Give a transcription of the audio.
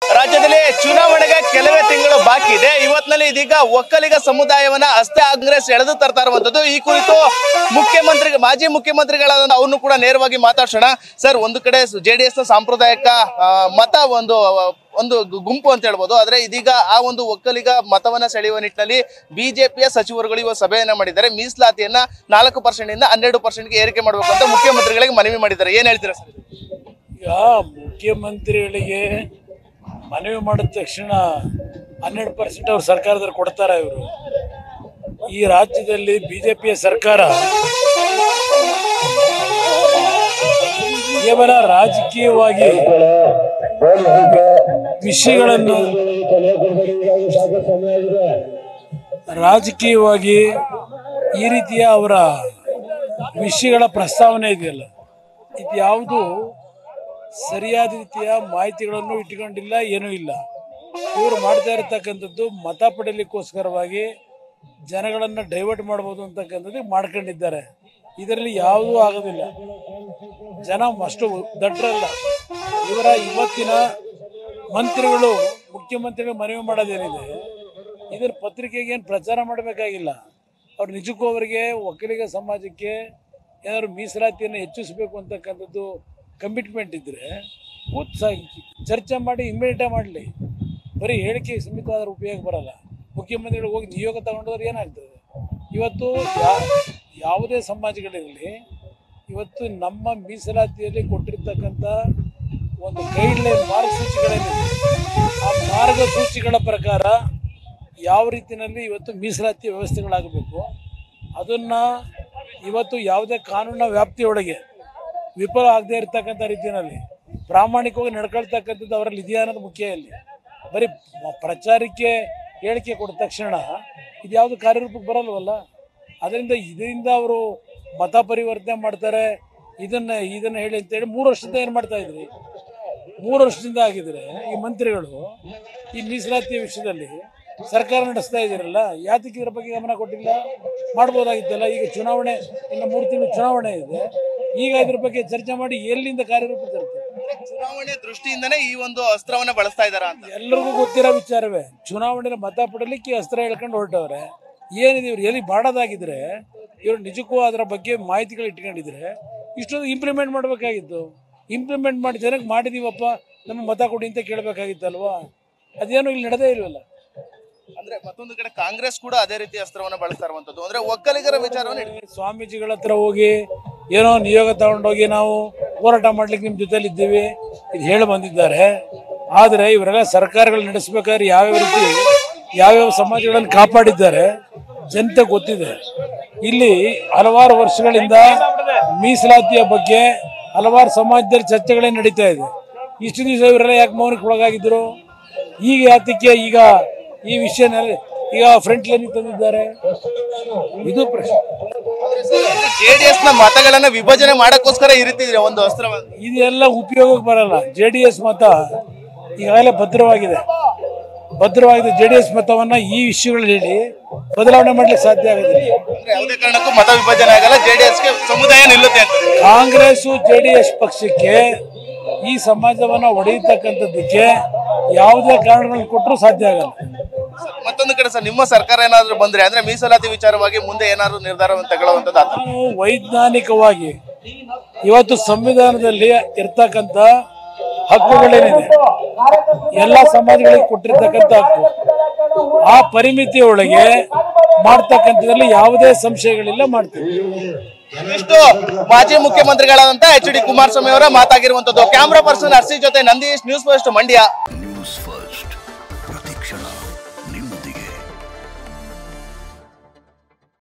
ರಾಜ್ಯದಲ್ಲಿ ಚುನಾವಣೆಗೆ ಕೆಲವೇ ತಿಂಗಳು ಬಾಕಿ ಇದೆ ಇವತ್ತಿನಲ್ಲಿ ಇದೀಗ ಒಕ್ಕಲಿಗ ಸಮುದಾಯವನ್ನ ಅಷ್ಟೇ ಕಾಂಗ್ರೆಸ್ ಎಳೆದು ತರ್ತಾ ಇರುವಂತದ್ದು ಈ ಕುರಿತು ಮುಖ್ಯಮಂತ್ರಿ ಮಾಜಿ ಮುಖ್ಯಮಂತ್ರಿಗಳಾದ ಅವ್ರನ್ನು ಕೂಡ ನೇರವಾಗಿ ಮಾತಾಡ್ಸೋಣ ಸರ್ ಒಂದು ಕಡೆ ಜೆಡಿಎಸ್ ನ ಸಾಂಪ್ರದಾಯಿಕ ಆ, ಮತ ಒಂದು ಒಂದು ಗು- ಗುಂಪು ಅಂತ ಹೇಳ್ಬೋದು ಆದ್ರೆ ಇದೀಗ ಆ ಒಂದು ಒಕ್ಕಲಿಗ ಮತವನ್ನ ಸೆಳೆಯುವ ನಿಟ್ಟಿನಲ್ಲಿ ಬಿಜೆಪಿಯ ಸಚಿವರುಗಳು ಇವತ್ತು ಸಭೆಯನ್ನ ಮಾಡಿದ್ದಾರೆ ಮೀಸಲಾತಿಯನ್ನ ನಾಲ್ಕು ಪರ್ಸೆಂಟ್ ಇಂದ ಹನ್ನೆರಡು ಪರ್ಸೆಂಟ್ಗೆ ಏರಿಕೆ ಮಾಡಬೇಕು ಅಂತ ಮುಖ್ಯಮಂತ್ರಿಗಳಿಗೆ ಮನವಿ ಮಾಡಿದ್ದಾರೆ ಏನ್ ಹೇಳ್ತೀರಾ ಸರ್ ಈಗ ಮುಖ್ಯಮಂತ್ರಿಗಳಿಗೆ ಮನವಿ ಮಾಡಿದ ತಕ್ಷಣ ಹನ್ನೆರಡು ಪರ್ಸೆಂಟ್ ಅವ್ರು ಸರ್ಕಾರದಲ್ಲಿ ಕೊಡ್ತಾರ ಇವರು ಈ ರಾಜ್ಯದಲ್ಲಿ ಬಿಜೆಪಿಯ ಸರ್ಕಾರ ಕೇವಲ ರಾಜಕೀಯವಾಗಿ ವಿಷಯಗಳನ್ನು ರಾಜಕೀಯವಾಗಿ ಈ ರೀತಿಯ ಅವರ ವಿಷಯಗಳ ಪ್ರಸ್ತಾವನೆ ಇದೆಯಲ್ಲ ಇದು ಯಾವುದು ಸರಿಯಾದ ರೀತಿಯ ಮಾಹಿತಿಗಳನ್ನು ಇಟ್ಕೊಂಡಿಲ್ಲ ಏನೂ ಇಲ್ಲ ಇವರು ಮಾಡ್ತಾ ಇರತಕ್ಕಂಥದ್ದು ಮತ ಪಡೆಯಲಿಕ್ಕೋಸ್ಕರವಾಗಿ ಜನಗಳನ್ನು ಡೈವರ್ಟ್ ಮಾಡ್ಬೋದು ಅಂತಕ್ಕಂಥದ್ದು ಮಾಡ್ಕೊಂಡಿದ್ದಾರೆ ಇದರಲ್ಲಿ ಯಾವುದೂ ಆಗೋದಿಲ್ಲ ಜನ ಅಷ್ಟು ದಡ್ರಲ್ಲ ಇವರ ಇವತ್ತಿನ ಮಂತ್ರಿಗಳು ಮುಖ್ಯಮಂತ್ರಿಗಳು ಮನವಿ ಮಾಡೋದೇನಿದೆ ಇದರ ಪತ್ರಿಕೆಗೆ ಏನು ಪ್ರಚಾರ ಮಾಡಬೇಕಾಗಿಲ್ಲ ಅವ್ರು ನಿಜಕ್ಕೂ ಅವರಿಗೆ ಒಕ್ಕಲಿಗ ಸಮಾಜಕ್ಕೆ ಏನಾದ್ರು ಮೀಸಲಾತಿಯನ್ನು ಹೆಚ್ಚಿಸಬೇಕು ಅಂತಕ್ಕಂಥದ್ದು ಕಮಿಟ್ಮೆಂಟ್ ಇದ್ದರೆ ಉತ್ಸಾಹ ಚರ್ಚೆ ಮಾಡಿ ಇಮ್ಮಿಡಿಯೇಟಾಗಿ ಮಾಡಲಿ ಬರೀ ಹೇಳಿಕೆ ಸೀಮಿತವಾದ್ರೆ ಉಪಯೋಗ ಬರಲ್ಲ ಮುಖ್ಯಮಂತ್ರಿಗಳು ಹೋಗಿ ನಿಯೋಗ ತಗೊಂಡವ್ರು ಏನಾಗ್ತದೆ ಇವತ್ತು ಯಾ- ಯಾವುದೇ ಸಮಾಜಗಳಿರಲಿ ಇವತ್ತು ನಮ್ಮ ಮೀಸಲಾತಿಯಲ್ಲಿ ಕೊಟ್ಟಿರ್ತಕ್ಕಂಥ ಒಂದು ಗೈಡ್ಲೈನ್ ಮಾರ್ಗಸೂಚಿಗಳೇನಿದೆ ಆ ಮಾರ್ಗಸೂಚಿಗಳ ಪ್ರಕಾರ ಯಾವ ರೀತಿಯಲ್ಲಿ ಇವತ್ತು ಮೀಸಲಾತಿ ವ್ಯವಸ್ಥೆಗಳಾಗಬೇಕು ಅದನ್ನು ಇವತ್ತು ಯಾವುದೇ ಕಾನೂನಿನ ವ್ಯಾಪ್ತಿಯೊಳಗೆ ವಿಫಲ ಆಗದೆ ಇರತಕ್ಕಂಥ ರೀತಿಯಲ್ಲಿ ಪ್ರಾಮಾಣಿಕವಾಗಿ ನಡ್ಕೊಳ್ತಕ್ಕಂಥದ್ದು ಅವರಲ್ಲಿ ಇದೆಯಾ ಅನ್ನೋದು ಮುಖ್ಯ ಇಲ್ಲಿ ಬರೀ ಮ- ಪ್ರಚಾರಕ್ಕೆ ಹೇಳಿಕೆ ಕೊಟ್ಟ ತಕ್ಷಣ ಇದು ಯಾವುದು ಕಾರ್ಯರೂಪಕ್ಕೆ ಬರಲ್ವಲ್ಲ ಅದರಿಂದ ಇದರಿಂದ ಅವರು ಮತ ಪರಿವರ್ತನೆ ಮಾಡ್ತಾರೆ ಇದನ್ನ ಇದನ್ನ ಹೇಳಿ ಅಂತೇಳಿ ಮೂರು ವರ್ಷದಿಂದ ಏನು ಮಾಡ್ತಾ ಇದ್ರಿ ಮೂರು ವರ್ಷದಿಂದ ಆಗಿದ್ರೆ ಈ ಮಂತ್ರಿಗಳು ಈ ಮೀಸಲಾತಿ ವಿಷಯದಲ್ಲಿ ಸರ್ಕಾರ ನಡೆಸ್ತಾ ಇದ್ದೀರಲ್ಲ ಯಾತಕ್ಕೆ ಇದ್ರ ಬಗ್ಗೆ ಗಮನ ಕೊಟ್ಟಿಲ್ಲ ಮಾಡ್ಬೋದಾಗಿತ್ತಲ್ಲ ಈಗ ಚುನಾವಣೆ ಇನ್ನು ಮೂರು ತಿಂಗಳು ಚುನಾವಣೆ ಇದೆ ಈಗ ಇದ್ರ ಬಗ್ಗೆ ಚರ್ಚೆ ಮಾಡಿ ಎಲ್ಲಿಂದ ಕಾರ್ಯರೂಪ ತರ್ತಾರೆ ಚುನಾವಣೆ ದೃಷ್ಟಿಯಿಂದನೇ ಈ ಒಂದು ಅಸ್ತ್ರವನ್ನ ಬಳಸ್ತಾ ಇದ್ದಾರಾ ಅಂತ ಎಲ್ಲರಿಗೂ ಗೊತ್ತಿರೋ ವಿಚಾರವೇ ಚುನಾವಣೆಯಲ್ಲಿ ಮತ ಪಡಲಿಕ್ಕೆ ಅಸ್ತ್ರ ಹೇಳ್ಕೊಂಡು ಹೊರಟವ್ರೆ ಏನಿದೆ ಇವ್ರು ಎಲ್ಲಿ ಮಾಡೋದಾಗಿದ್ರೆ ಇವ್ರು ನಿಜಕ್ಕೂ ಅದರ ಬಗ್ಗೆ ಮಾಹಿತಿಗಳು ಇಟ್ಕೊಂಡಿದ್ರೆ ಇಷ್ಟೊಂದು ಇಂಪ್ಲಿಮೆಂಟ್ ಮಾಡಬೇಕಾಗಿತ್ತು ಇಂಪ್ಲಿಮೆಂಟ್ ಮಾಡಿ ಜನಕ್ಕೆ ಮಾಡಿದೀವಪ್ಪ ನಮ್ಮ ಮತ ಕೊಡಿ ಅಂತ ಕೇಳಬೇಕಾಗಿತ್ತಲ್ವಾ ಅದೇನೋ ಇಲ್ಲಿ ನಡೆದೇ ಇಲ್ವಲ್ಲ ಅಂದ್ರೆ ಮತ್ತೊಂದು ಕಡೆ ಕಾಂಗ್ರೆಸ್ ಕೂಡ ಅದೇ ರೀತಿ ಅಸ್ತ್ರವನ್ನ ಬಳಸ್ತಾ ಇರುವಂತದ್ದು ಅಂದ್ರೆ ಒಕ್ಕಲಿಗರ ವಿಚಾರವನ್ನು ಇಟ್ಕೊಂಡು ಸ್ವಾಮೀಜಿಗಳ ಹತ್ರ ಹೋಗಿ ಏನೋ ನಿಯೋಗ ತಗೊಂಡೋಗಿ ನಾವು ಹೋರಾಟ ಮಾಡ್ಲಿಕ್ಕೆ ನಿಮ್ಮ ಜೊತೆಲಿ ಇದ್ದೀವಿ ಇದು ಹೇಳಿ ಬಂದಿದ್ದಾರೆ ಆದರೆ ಇವರೆಲ್ಲ ಸರ್ಕಾರಗಳು ನಡೆಸಬೇಕಾದ್ರೆ ಯಾವ್ಯಾವ ರೀತಿ ಯಾವ್ಯಾವ ಸಮಾಜಗಳನ್ನು ಕಾಪಾಡಿದ್ದಾರೆ ಜನತೆ ಗೊತ್ತಿದೆ ಇಲ್ಲಿ ಹಲವಾರು ವರ್ಷಗಳಿಂದ ಮೀಸಲಾತಿಯ ಬಗ್ಗೆ ಹಲವಾರು ಸಮಾಜದಲ್ಲಿ ಚರ್ಚೆಗಳೇ ನಡೀತಾ ಇದೆ ಇಷ್ಟು ದಿವಸ ಇವರೆಲ್ಲ ಯಾಕೆ ಮೌನಕ್ಕೆ ಒಳಗಾಗಿದ್ರು ಈಗ ಯಾತಕ್ಕೆ ಈಗ ಈ ವಿಷಯ ಈಗ ಫ್ರಂಟ್ ಲೈನ್ ತಂದಿದ್ದಾರೆ ಇದು ಪ್ರಶ್ನೆ ಜೆಡಿಎಸ್ ನ ಮತಗಳನ್ನ ವಿಭಜನೆ ಮಾಡಕ್ಕೋಸ್ಕರ ಈ ರೀತಿ ಒಂದು ಅಸ್ತ್ರವನ್ನ ಇದೆಲ್ಲ ಉಪಯೋಗಕ್ಕೆ ಬರಲ್ಲ ಜೆ ಡಿ ಎಸ್ ಮತ ಈಗಾಗಲೇ ಭದ್ರವಾಗಿದೆ ಭದ್ರವಾಗಿದೆ ಜೆ ಡಿ ಎಸ್ ಮತವನ್ನ ಈ ವಿಷಯಗಳಲ್ಲಿ ಹೇಳಿ ಬದಲಾವಣೆ ಮಾಡ್ಲಿಕ್ಕೆ ಸಾಧ್ಯ ಆಗೋದಿಲ್ಲ ಅಂದ್ರೆ ಯಾವುದೇ ಕಾರಣಕ್ಕೂ ಮತ ವಿಭಜನೆ ಆಗಲ್ಲ ಜೆಡಿಎಸ್ ಗೆ ಸಮುದಾಯ ನಿಲ್ಲುತ್ತೆ ಅಂತ ಕಾಂಗ್ರೆಸ್ ಜೆ ಡಿ ಎಸ್ ಪಕ್ಷಕ್ಕೆ ಈ ಸಮಾಜವನ್ನ ಒಡೆಯತಕ್ಕಂಥದ್ದಕ್ಕೆ ಯಾವುದೇ ಕಾರಣಗಳನ್ನು ಕೊಟ್ಟರು ಸಾಧ್ಯ ಆಗಲ್ಲ ಮತ್ತೊಂದು ಕಡೆ ಸರ್ ನಿಮ್ಮ ಸರ್ಕಾರ ಏನಾದ್ರು ಬಂದ್ರೆ ಅಂದ್ರೆ ಮೀಸಲಾತಿ ವಿಚಾರವಾಗಿ ಮುಂದೆ ಏನಾದ್ರು ನಿರ್ಧಾರವನ್ನು ತಗೊಳ್ಳುವಂತದ್ದು ಆತ- ನಾನು ವೈಜ್ಞಾನಿಕವಾಗಿ ಇವತ್ತು ಸಂವಿಧಾನದಲ್ಲಿ ಇರ್ತಕ್ಕಂಥ ಹಕ್ಕುಗಳೇನಿದೆ ಎಲ್ಲ ಸಮಾಜಗಳಿಗೆ ಕೊಟ್ಟಿರ್ತಕ್ಕಂಥ ಹಕ್ಕು ಆ ಪರಿಮಿತಿಯೊಳಗೆ ಮಾಡ್ತಕ್ಕಂಥದ್ರಲ್ಲಿ ಯಾವುದೇ ಸಂಶಯಗಳಿಲ್ಲ ಮಾಡ್ತೀವಿ ಇಷ್ಟು ಮಾಜಿ ಮುಖ್ಯಮಂತ್ರಿಗಳಾದಂತ ಎಚ್ ಡಿ ಕುಮಾರಸ್ವಾಮಿ ಅವರ ಮಾತಾಗಿರುವಂತದ್ದು ಕ್ಯಾಮ್ರಾ ಪರ್ಸನ್ ಹರ್ಷಿ ಜೊತೆ Nandeesh news first Mandya news first ಪ್ರತಿಕ್ಷಣ ನಿಮ್ಮೊಂದಿಗೆ